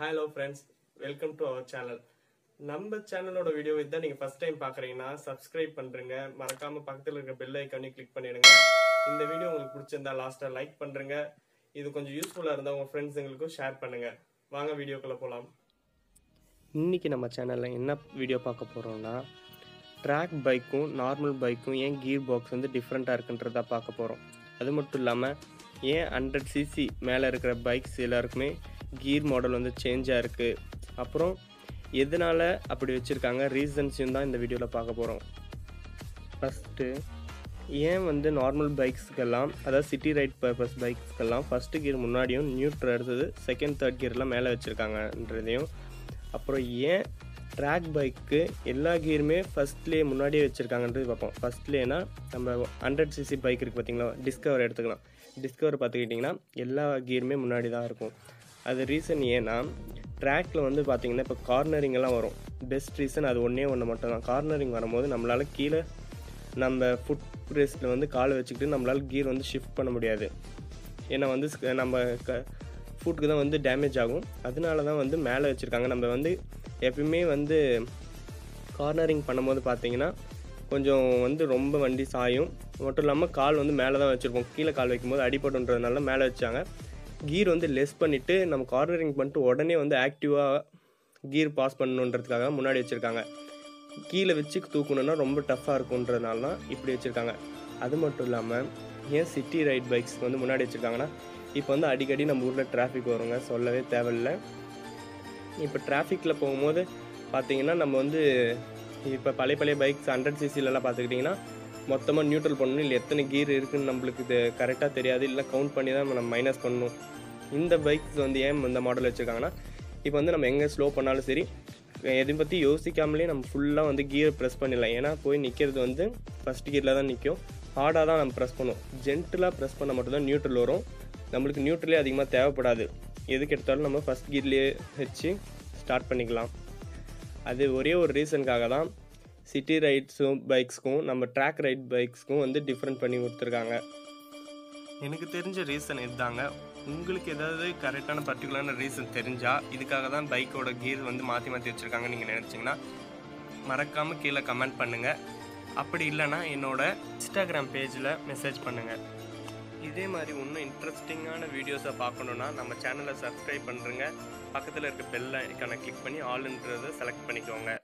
hello friends welcome to our channel நம்ம சேனலோட video இதான் நீங்கள் ஃபர்ஸ்ட் டைம் பார்க்குறீங்கன்னா சப்ஸ்கிரைப் பண்ணுறங்க மறக்காமல் பக்கத்தில் இருக்க பெல் ஐக்கானையும் கிளிக் பண்ணிடுங்க இந்த வீடியோ உங்களுக்கு பிடிச்சிருந்தா லாஸ்ட்டாக லைக் பண்ணுறங்க இது கொஞ்சம் யூஸ்ஃபுல்லாக இருந்தால் உங்கள் ஃப்ரெண்ட்ஸுங்களுக்கும் ஷேர் பண்ணுங்கள் வாங்க வீடியோக்குள்ளே போகலாம் இன்றைக்கி நம்ம சேனலில் என்ன வீடியோ பார்க்க போகிறோம்னா ட்ராக் பைக்கும் நார்மல் பைக்கும் ஏன் கீர் பாக்ஸ் வந்து டிஃப்ரெண்ட்டாக இருக்குன்றதா பார்க்க போகிறோம் அது மட்டும் இல்லாமல் ஏன் ஹண்ட்ரட் சிசி மேலே இருக்கிற பைக்ஸ் எல்லாருக்குமே கீர் மாடல் வந்து சேஞ்சாக இருக்குது அப்புறம் எதனால் அப்படி வச்சுருக்காங்க ரீசன்ஸையும் தான் இந்த வீடியோவில் பார்க்க போகிறோம் ஃபஸ்ட்டு ஏன் வந்து நார்மல் பைக்ஸ்க்கெல்லாம் அதாவது சிட்டி ரைட் பர்பஸ் பைக்ஸ்க்கெல்லாம் ஃபஸ்ட்டு கியர் முன்னாடியும் நியூட்ரல் எடுத்தது செகண்ட் தேர்ட் கியர்லாம் மேலே வச்சுருக்காங்கன்றதையும் அப்புறம் ஏன் ட்ராக் பைக்கு எல்லா கியருமே ஃபஸ்ட்லேயே முன்னாடியே வச்சுருக்காங்கன்றது பார்ப்போம் ஃபஸ்ட்லேனா நம்ம ஹண்ட்ரட் சிசி பைக் இருக்குது பார்த்தீங்களா டிஸ்கவர் எடுத்துக்கலாம் டிஸ்கவர் பார்த்துக்கிட்டிங்கன்னா எல்லா கியருமே முன்னாடி தான் இருக்கும் அது ரீசன் ஏன்னா ட்ராக்கில் வந்து பார்த்தீங்கன்னா இப்போ கார்னரிங் எல்லாம் வரும் பெஸ்ட் ரீசன் அது ஒன்றே ஒன்று மட்டும் தான் கார்னரிங் வரும்போது நம்மளால் கீழே நம்ம ஃபுட் ரெஸ்ட்டில் வந்து காலை வச்சுக்கிட்டு நம்மளால் கீர் வந்து ஷிஃப்ட் பண்ண முடியாது ஏன்னா வந்து ஸ்க- நம்ம க ஃபுட்டுக்கு தான் வந்து டேமேஜ் ஆகும் அதனால தான் வந்து மேலே வச்சுருக்காங்க நம்ம வந்து எப்பயுமே வந்து கார்னரிங் பண்ணும்போது பார்த்தீங்கன்னா கொஞ்சம் வந்து ரொம்ப வண்டி சாயும் மட்டும் இல்லாமல் கால் வந்து மேலே தான் வச்சுருப்போம் கீழே கால் வைக்கும்போது அடிபட்டுன்றதுனால மேலே வச்சாங்க கீர் வந்து லெஸ் பண்ணிவிட்டு நம்ம கார்னரிங் பண்ணிட்டு உடனே வந்து ஆக்டிவாக கீர் பாஸ் பண்ணணுன்றதுக்காக முன்னாடி வச்சுருக்காங்க கீழே வச்சு தூக்கணுன்னா ரொம்ப டஃப்பாக இருக்குன்றதுனால தான் இப்படி வச்சுருக்காங்க அது மட்டும் இல்லாமல் ஏன் சிட்டி ரைட் பைக்ஸ் வந்து முன்னாடி வச்சுருக்காங்கன்னா இப்போ வந்து அடிக்கடி நம்ம ஊரில் டிராஃபிக் வருங்க சொல்லவே தேவையில்ல இப்போ டிராஃபிக்கில் போகும்போது பார்த்தீங்கன்னா நம்ம வந்து இப்போ பழைய பழைய பைக்ஸ் ஹண்ட்ரட் சிசிலலாம் பார்த்துக்கிட்டிங்கன்னா மொத்தமாக நியூட்ரல் பண்ணணும் இல்லை எத்தனை கீர் இருக்குன்னு நம்மளுக்கு இது கரெக்டாக தெரியாது இல்லை கவுண்ட் பண்ணி தான் நம்ம மைனஸ் பண்ணணும் இந்த பைக்ஸ் வந்து ஏன் இந்த மாடல் வச்சுருக்காங்கன்னா இப்போ வந்து நம்ம எங்கே ஸ்லோ பண்ணாலும் சரி எதை பற்றி யோசிக்காமலே நம்ம ஃபுல்லாக வந்து கியர் ப்ரெஸ் பண்ணிடலாம் ஏன்னா போய் நிற்கிறது வந்து ஃபஸ்ட் கியரில் தான் நிற்கும் ஹார்டாக தான் நம்ம ப்ரெஸ் பண்ணுவோம் ஜென்டலாக ப்ரெஸ் பண்ணால் மட்டும்தான் நியூட்ரல் வரும் நம்மளுக்கு நியூட்ரலே அதிகமாக தேவைப்படாது எதுக்கு எடுத்தாலும் நம்ம ஃபஸ்ட் கியர்லேயே வச்சு ஸ்டார்ட் பண்ணிக்கலாம் அது ஒரே ஒரு ரீசனுக்காக தான் சிட்டி ரைட்ஸும் பைக்ஸ்க்கும் நம்ம ட்ராக் ரைட் பைக்ஸ்க்கும் வந்து டிஃப்ரெண்ட் பண்ணி கொடுத்துருக்காங்க எனக்கு தெரிஞ்ச ரீசன் இதுதாங்க உங்களுக்கு ஏதாவது கரெக்டான பர்டிகுலரான ரீசன் தெரிஞ்சால் இதுக்காக தான் பைக்கோட கீர் வந்து மாற்றி மாற்றி வச்சுருக்காங்க நீங்கள் நினச்சிங்கன்னா மறக்காமல் கீழே கமெண்ட் பண்ணுங்கள் அப்படி இல்லைன்னா என்னோட இன்ஸ்டாகிராம் பேஜில் மெசேஜ் பண்ணுங்கள் இதே மாதிரி இன்னும் இன்ட்ரெஸ்டிங்கான வீடியோஸை பார்க்கணுன்னா நம்ம சேனலை சப்ஸ்கிரைப் பண்ணுறங்க பக்கத்தில் இருக்க பெல் ஐக்கானை கிளிக் பண்ணி ஆல்ன்றதை செலக்ட் பண்ணிக்கோங்க